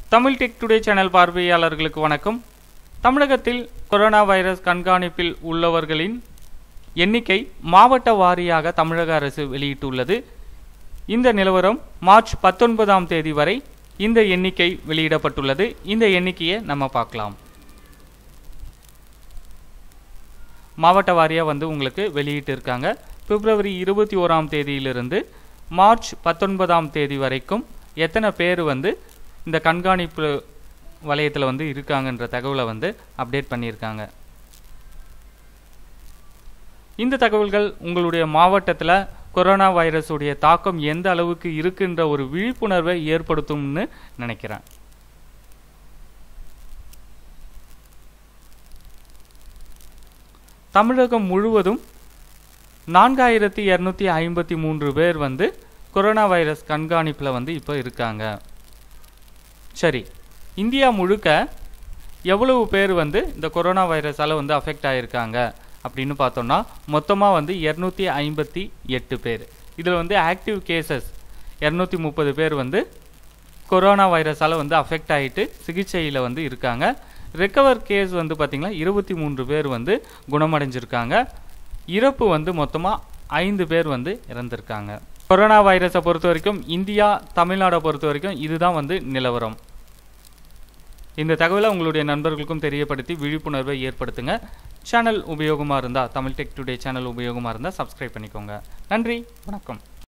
Tamil tech today channel பார்வையாளர்களுக்கு வணக்கம் தமிழகத்தில் கொரோனா வைரஸ் கண்காணிப்பில் உள்ளவர்களின் எண்ணிக்கை மாவட்ட வாரியாக தமிழக அரசு வெளியிட்டுள்ளது இந்த நிலவரம் மார்ச் பத்தொன்பதாம் தேதி வரை இந்த எண்ணிக்கை வெளியிடப்பட்டுள்ளது இந்த எண்ணிக்கையை நம்ம பார்க்கலாம் மாவட்ட வாரியாக வந்து உங்களுக்கு வெளியிட்டு இருக்காங்க பிப்ரவரி இருபத்தி ஓராம் தேதியிலிருந்து மார்ச் பத்தொன்பதாம் தேதி வரைக்கும் எத்தனை பேர் வந்து இந்த கண்காணிப்பு வலயத்தில் வந்து இருக்காங்கன்ற தகவலை வந்து அப்டேட் பண்ணியிருக்காங்க இந்த தகவல்கள் உங்களுடைய மாவட்டத்தில் கொரோனா வைரஸுடைய தாக்கம் எந்த அளவுக்கு இருக்குன்ற ஒரு விழிப்புணர்வை ஏற்படுத்தும்னு நினைக்கிறேன் தமிழகம் முழுவதும் நான்காயிரத்தி இரநூத்தி ஐம்பத்தி மூன்று பேர் வந்து கொரோனா வைரஸ் கண்காணிப்பில் வந்து இப்போ இருக்காங்க சரி இந்தியா முழுக்க எவ்வளவு பேர் வந்து இந்த கொரோனா வைரஸால் வந்து அஃபெக்ட் ஆகியிருக்காங்க அப்படின்னு பார்த்தோம்னா மொத்தமாக வந்து இரநூத்தி ஐம்பத்தி எட்டு பேர் இதில் வந்து ஆக்டிவ் கேசஸ் இரநூத்தி முப்பது பேர் வந்து கொரோனா வைரஸால் வந்து அஃபெக்ட் ஆகிட்டு சிகிச்சையில் வந்து இருக்காங்க ரெக்கவர் கேஸ் வந்து பார்த்திங்கன்னா இருபத்தி மூன்று பேர் வந்து குணமடைஞ்சிருக்காங்க இறப்பு வந்து மொத்தமாக ஐந்து பேர் வந்து இறந்திருக்காங்க கொரோனா வைரஸை பொறுத்த வரைக்கும் இந்தியா தமிழ்நாடை பொறுத்த வரைக்கும் இதுதான் வந்து நிலவரம் இந்த தகவலை உங்களுடைய நண்பர்களுக்கும் தெரியப்படுத்தி விழிப்புணர்வை ஏற்படுத்துங்க சேனல் உபயோகமாக இருந்தால் தமிழ் டெக் டுடே சேனல் உபயோகமாக இருந்தால் சப்ஸ்கிரைப் பண்ணிக்கோங்க நன்றி வணக்கம்